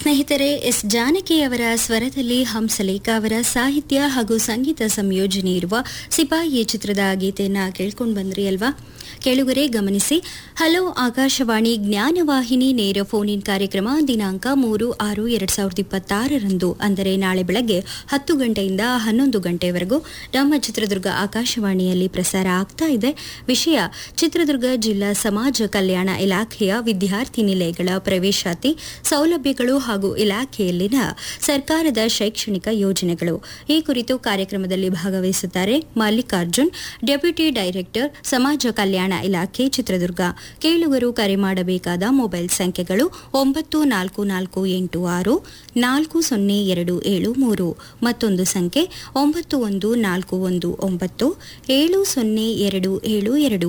ಸ್ನೇಹಿತರೆ ಎಸ್ ಜಾನಕಿಯವರ ಸ್ವರದಲ್ಲಿ ಹಂಸಲೇಖ ಅವರ ಸಾಹಿತ್ಯ ಹಾಗೂ ಸಂಗೀತ ಸಂಯೋಜನೆ ಇರುವ ಸಿಪಾಯಿ ಚಿತ್ರದ ಗೀತೆಯನ್ನ ಕೇಳ್ಕೊಂಡು ಬಂದ್ರಿ ಅಲ್ವಾ ಕೇಳುಗರೆ ಗಮನಿಸಿ ಹಲೋ ಆಕಾಶವಾಣಿ ಜ್ಞಾನವಾಹಿನಿ ನೇರ ಫೋನ್ ಇನ್ ಕಾರ್ಯಕ್ರಮ ದಿನಾಂಕ ಮೂರು ಆರು ಎರಡ್ ಸಾವಿರದ ಇಪ್ಪತ್ತಾರರಂದು ಅಂದರೆ ನಾಳೆ ಬೆಳಗ್ಗೆ ಹತ್ತು ಗಂಟೆಯಿಂದ ಹನ್ನೊಂದು ಗಂಟೆವರೆಗೂ ನಮ್ಮ ಚಿತ್ರದುರ್ಗ ಆಕಾಶವಾಣಿಯಲ್ಲಿ ಪ್ರಸಾರ ಆಗ್ತಾ ಇದೆ ವಿಷಯ ಚಿತ್ರದುರ್ಗ ಜಿಲ್ಲಾ ಸಮಾಜ ಕಲ್ಯಾಣ ಇಲಾಖೆಯ ವಿದ್ಯಾರ್ಥಿ ನಿಲಯಗಳ ಪ್ರವೇಶಾತಿ ಸೌಲಭ್ಯಗಳು ಹಾಗೂ ಇಲಾಖೆಯಲ್ಲಿನ ಸರ್ಕಾರದ ಶೈಕ್ಷಣಿಕ ಯೋಜನೆಗಳು ಈ ಕುರಿತು ಕಾರ್ಯಕ್ರಮದಲ್ಲಿ ಭಾಗವಹಿಸುತ್ತಾರೆ ಮಲ್ಲಿಕಾರ್ಜುನ್ ಡೆಪ್ಯೂಟಿ ಡೈರೆಕ್ಟರ್ ಸಮಾಜ ಕಲ್ಯಾಣ ಇಲಾಖೆ ಚಿತ್ರದುರ್ಗ ಕೇಳುಗರು ಕರೆ ಮಾಡಬೇಕಾದ ಮೊಬೈಲ್ ಸಂಖ್ಯೆಗಳು ಒಂಬತ್ತು ನಾಲ್ಕು ನಾಲ್ಕು ಎಂಟು ಆರು ನಾಲ್ಕು ಸೊನ್ನೆ ಎರಡು ಏಳು ಮೂರು ಮತ್ತೊಂದು ಸಂಖ್ಯೆ ಒಂಬತ್ತು ಒಂದು ನಾಲ್ಕು ಒಂದು ಒಂಬತ್ತು ಏಳು ಸೊನ್ನೆ ಎರಡು ಏಳು ಎರಡು